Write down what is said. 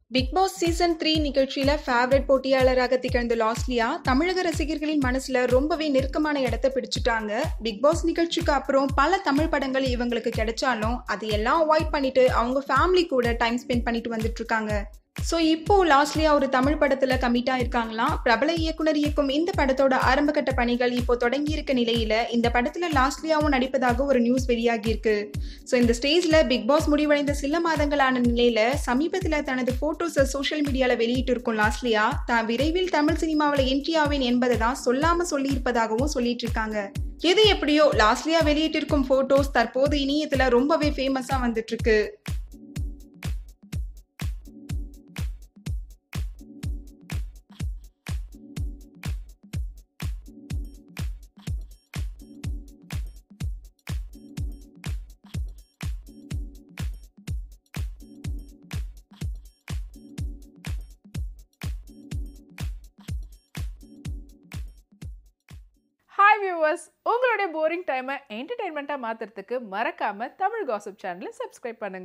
big Boss season three நிகழ்ச்சியில favourite போட்டியாளராக திகழ்ந்த லாஸ்லியா தமிழக ரசிகர்களின் மனசுல ரொம்பவே நெருக்கமான இடத்தை பிடிச்சிட்டாங்க பிக் பாஸ் நிகழ்ச்சிக்கு அப்புறம் பல தமிழ் படங்கள் இவங்களுக்கு கிடைச்சாலும் அது எல்லாம் அவாய்ட் பண்ணிட்டு அவங்க ஃபேமிலி கூட டைம் ஸ்பெண்ட் பண்ணிட்டு வந்துட்டு இருக்காங்க ஸோ இப்போ லாஸ்ட்லியா ஒரு தமிழ் படத்துல கமிட் ஆயிருக்காங்களாம் பிரபல இயக்குனர் இயக்கும் இந்த படத்தோட ஆரம்பகட்ட பணிகள் இப்போ தொடங்கி இருக்க நிலையில இந்த படத்துல லாஸ்ட்லியாவும் நடிப்பதாக ஒரு நியூஸ் வெளியாகி இருக்கு ஸோ இந்த ஸ்டேஜ்ல பிக் பாஸ் முடிவடைந்த சில மாதங்களான நிலையில சமீபத்தில் தனது போட்டோஸை சோஷியல் மீடியால வெளியிட்டு இருக்கும் லாஸ்ட்லியா தான் விரைவில் தமிழ் சினிமாவில் என்ட்ரி ஆவேன் என்பதை தான் சொல்லாம சொல்லியிருப்பதாகவும் சொல்லிட்டு இருக்காங்க எது எப்படியோ லாஸ்ட்லியா வெளியிட்டிருக்கும் போட்டோஸ் தற்போது இணையத்துல ரொம்பவே ஃபேமஸா வந்துட்டு இருக்கு ஹாய் வியூவர்ஸ் உங்களுடைய போரிங் டைமை என்டர்டைன்மெண்ட்டாக மாற்றுறதுக்கு மறக்காமல் தமிழ் காசிப் சேனலை சப்ஸ்கிரைப் பண்ணுங்க